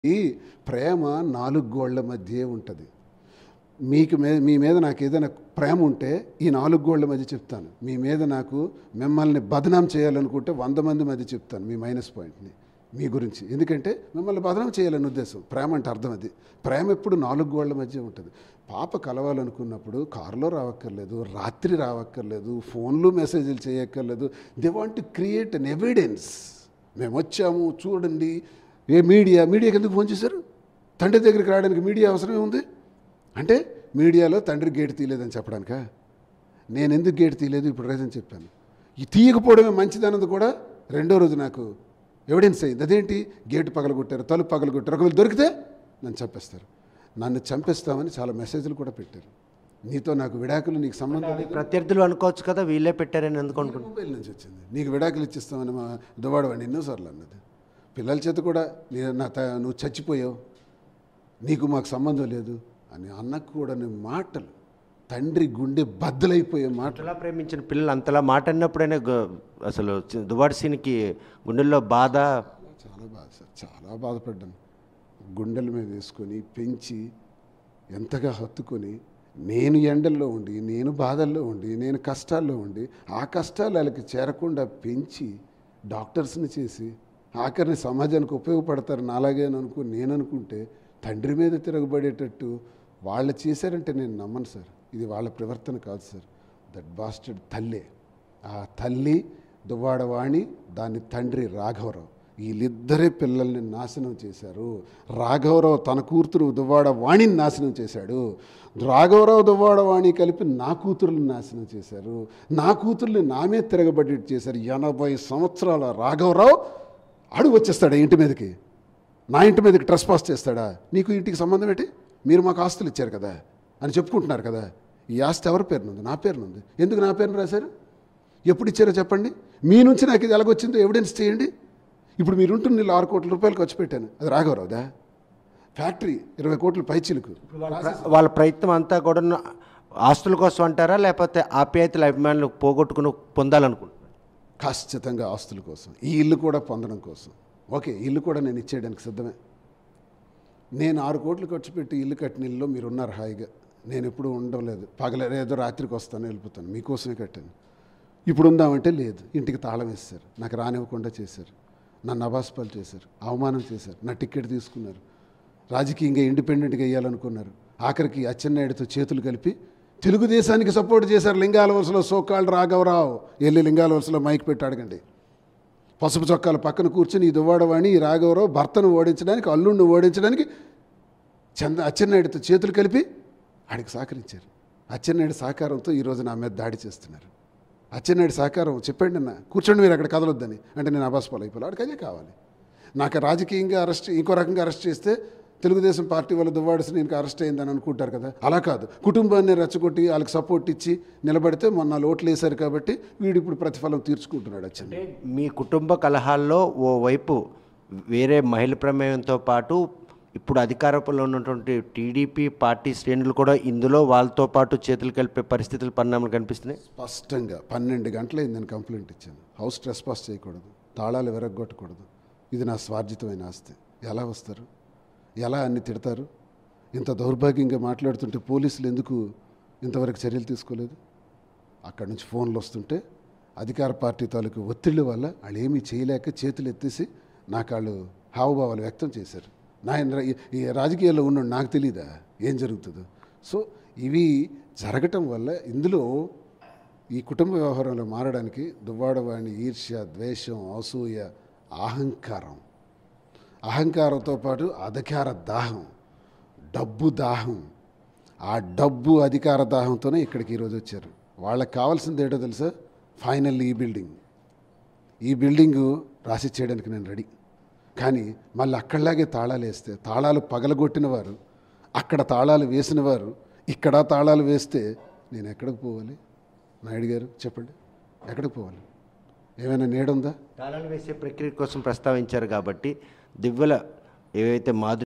ఈ ప్రేమ నాలుగు గోళ్ల మధ్యే ఉంటుంది మీకు మే మీ మీద నాకు ఏదైనా ప్రేమ ఉంటే ఈ నాలుగు గోళ్ల మధ్య చెప్తాను మీ మీద నాకు మిమ్మల్ని బదనాం చేయాలనుకుంటే వంద మంది మధ్య చెప్తాను మీ మైనస్ పాయింట్ని మీ గురించి ఎందుకంటే మిమ్మల్ని బదనాం చేయాలని ఉద్దేశం ప్రేమ అంటే అర్థం అది ప్రేమ ఎప్పుడు నాలుగు గోళ్ల మధ్య ఉంటుంది పాప కలవాలనుకున్నప్పుడు కారులో రావక్కర్లేదు రాత్రి రావక్కర్లేదు ఫోన్లు మెసేజ్లు చేయక్కర్లేదు they want to create an evidence మేము వచ్చాము చూడండి ఏ మీడియా మీడియాకి ఎందుకు ఫోన్ చేశారు తండ్రి దగ్గరికి రావడానికి మీడియా అవసరమే ఉంది అంటే మీడియాలో తండ్రి గేటు తీయలేదని చెప్పడానికా నేను ఎందుకు గేటు తీయలేదు ఇప్పుడు రీజన్ చెప్పాను ఈ తీయకపోవడమే మంచిదన్నది కూడా రెండో రోజు నాకు ఎవిడెన్స్ అయింది అదేంటి గేటు పగలగొట్టారు తలుపు పగలగొట్టారు ఒకవేళ దొరికితే నన్ను చంపేస్తారు నన్ను చంపేస్తామని చాలా మెసేజ్లు కూడా పెట్టారు నీతో నాకు విడాకులు నీకు సంబంధం లేదు ప్రత్యర్థులు అనుకోవచ్చు కదా వీళ్ళే పెట్టారని ఎందుకు అనుకుంటున్నారు మొబైల్ నుంచి వచ్చింది నీకు విడాకులు ఇచ్చిస్తామని మా దువాడవాడిని ఎన్నోసార్లు అన్నది పిల్లల చేత కూడా నీ నా త నువ్వు చచ్చిపోయావు నీకు మాకు సంబంధం లేదు అని అన్నకు కూడా నీ మాటలు తండ్రి గుండె బద్దలైపోయే మాటలు అంతలా ప్రేమించిన పిల్లలు అంతలా మాట అన్నప్పుడైనా గ- అసలు చి- దువాడి సీన్కి గుండెల్లో బాధ చాలా బాధ సార్ చాలా బాధపడ్డాను గుండెల మీద వేసుకొని పెంచి ఎంతగా హత్తుకొని నేను ఎండల్లో ఉండి నేను బాధల్లో ఉండి నేను కష్టాల్లో ఉండి ఆ కష్టాలు వాళ్ళకి చేరకుండా పెంచి డాక్టర్స్ని చేసి ఆఖరిని సమాజానికి ఉపయోగపడతారు నాలాగే అని అనుకుని నేను అనుకుంటే తండ్రి మీద తిరగబడేటట్టు వాళ్ళు చేశారంటే నేను నమ్మను సార్ ఇది వాళ్ళ ప్రవర్తన కాదు సార్ దట్ బాస్టెడ్ తల్లే ఆ తల్లి దువ్వాడవాణి దాని తండ్రి రాఘవరావు వీళ్ళిద్దరే పిల్లల్ని నాశనం చేశారు రాఘవరావు తన కూతురు దువ్వాడ వాణిని నాశనం చేశాడు రాఘవరావు దువ్వాడ వాణి కలిపి నా కూతురుని నాశనం చేశారు నా కూతుర్ని నామే తిరగబడేట్టు చేశారు ఎనభై సంవత్సరాల రాఘవరావు అడుగు వచ్చేస్తాడా ఇంటి మీదకి నా ఇంటి మీదకి ట్రస్ పాస్ చేస్తాడా నీకు ఇంటికి సంబంధం ఏంటి మీరు మాకు ఆస్తులు ఇచ్చారు కదా అని చెప్పుకుంటున్నారు కదా ఈ ఆస్తి ఎవరి పేరునుంది నా పేరునుంది ఎందుకు నా పేరును రాశారు ఎప్పుడు ఇచ్చారో చెప్పండి మీ నుంచి నాకు ఇది ఎలాగొచ్చిందో ఎవిడెన్స్ చేయండి ఇప్పుడు మీరు ఉంటున్న నీళ్ళు ఆరు కోట్ల రూపాయలు ఖర్చు పెట్టాను అది రాఘవరావుదా ఫ్యాక్టరీ ఇరవై కోట్ల పైచీలకు వాళ్ళ ప్ర- వాళ్ళ ప్రయత్నం అంతా కూడా ఆస్తుల కోసం అంటారా లేకపోతే ఆప్యాయతల అభిమానులు పోగొట్టుకుని పొందాలనుకుంటున్నారు ఖచ్చితంగా ఆస్తుల కోసం ఈ ఇల్లు కూడా పొందడం కోసం ఓకే ఇల్లు కూడా నేను ఇచ్చేయడానికి సిద్ధమే నేను ఆరు కోట్లు ఖర్చు పెట్టి ఇల్లు కట్టిన ఇల్లులో మీరు ఉన్నారు హాయిగా నేను ఎప్పుడూ ఉండలేదు పగల ఏదో రాత్రికి వస్తాను వెళ్ళిపోతాను మీకోసమే కట్టాను ఇప్పుడు ఉందామంటే లేదు ఇంటికి తాళం వేస్తారు నాకు రానివ్వకుండా చేశారు నన్ను అబాస్పాలు చేశారు అవమానం చేశారు నా టికెట్ తీసుకున్నారు రాజకీయంగా ఇండిపెండెంట్గా వేయాలనుకున్నారు ఆఖరికి అచ్చెన్నాయుడితో చేతులు కలిపి తెలుగుదేశానికి సపోర్ట్ చేశారు లింగాల వలసలో సోకాళ్ళు రాఘవరావు వెళ్ళి లింగాల వలసలో మైక్ పెట్టి అడగండి పసుపు చొక్కాల పక్కన కూర్చుని ఈ దువ్వాడవాణి ఈ రాఘవరావు భర్తను ఓడించడానికి అల్లుడిని ఓడించడానికి చంద అచ్చెన్నాయుడితో చేతులు కలిపి ఆడికి సహకరించారు అచ్చెన్నాయుడు సహకారంతో ఈరోజు నా మీద దాడి చేస్తున్నారు అచ్చెన్నాయుడు సహకారం చెప్పండి అన్న కూర్చోండి మీరు అక్కడ కదలొద్దని అంటే నేను అబాస్పాలు అయిపోయి వాడికి అదే కావాలి నాకు రాజకీయంగా అరెస్ట్ ఇంకో రకంగా అరెస్ట్ చేస్తే తెలుగుదేశం పార్టీ వాళ్ళు దువ్వాడిసి నేను అరెస్ట్ అయిందని అనుకుంటారు కదా అలా కాదు కుటుంబాన్ని రెచ్చగొట్టి వాళ్ళకి సపోర్ట్ ఇచ్చి నిలబడితే మొన్న వాళ్ళు ఓట్లు వేశారు కాబట్టి వీడు ఇప్పుడు ప్రతిఫలం తీర్చుకుంటున్నాడు అచ్చెన్నాయుడు అంటే మీ కుటుంబ కలహాల్లో ఓ వైపు వేరే మహిళ ప్రమేయంతో పాటు ఇప్పుడు అధికారంలో ఉన్నటువంటి టీడీపీ పార్టీ శ్రేణులు కూడా ఇందులో వాళ్ళతో పాటు చేతులు కలిపే పరిస్థితులు పరిణామాలు కనిపిస్తున్నాయి స్పష్టంగా పన్నెండు గంటలైంది నేను కంప్లైంట్ ఇచ్చాను హౌస్ ట్రెస్పాస్ చేయకూడదు తాళాలు విరగొట్టకూడదు ఇది నా స్వార్జితమైన ఆస్తి ఎలా వస్తారు ఎలా అన్ని తిడతారు ఇంత దౌర్భాగ్యంగా మాట్లాడుతుంటే పోలీసులు ఎందుకు ఇంతవరకు చర్యలు తీసుకోలేదు అక్కడి నుంచి ఫోన్లు వస్తుంటే అధికార పార్టీ తాలూకు ఒత్తిళ్ళ వల్ల వాళ్ళు ఏమీ చేయలేక చేతులు ఎత్తేసి నాకు వాళ్ళు హావభావాలు వ్యక్తం చేశారు నా ఈ- ఈ రాజకీయాల్లో ఉన్న నాకు తెలియదా ఏం జరుగుతుందో సో ఇవి జరగటం వల్ల ఇందులో ఈ కుటుంబ వ్యవహారంలో మారడానికి దువ్వాడవాణి ఈర్ష్య ద్వేషం అసూయ అహంకారం అహంకారంతో పాటు అధికార దాహం డబ్బు దాహం ఆ డబ్బు అధికార దాహంతోనే ఇక్కడికి ఈరోజు వచ్చారు వాళ్ళకి కావాల్సింది ఏంటో తెలుసా ఫైనల్ ఈ బిల్డింగ్ ఈ బిల్డింగు రాసి చేయడానికి నేను రెడీ కానీ మళ్ళీ అక్కడలాగే తాళాలు వేస్తే తాళాలు పగలగొట్టిన వారు అక్కడ తాళాలు వేసిన వారు ఇక్కడ తాళాలు వేస్తే నేను ఎక్కడికి పోవాలి నాయుడు గారు చెప్పండి ఎక్కడికి పోవాలి ఏమైనా నీడుందా తాళాలు వేసే ప్రక్రియ కోసం ప్రస్తావించారు కాబట్టి దివ్వెల ఏవైతే మాధురి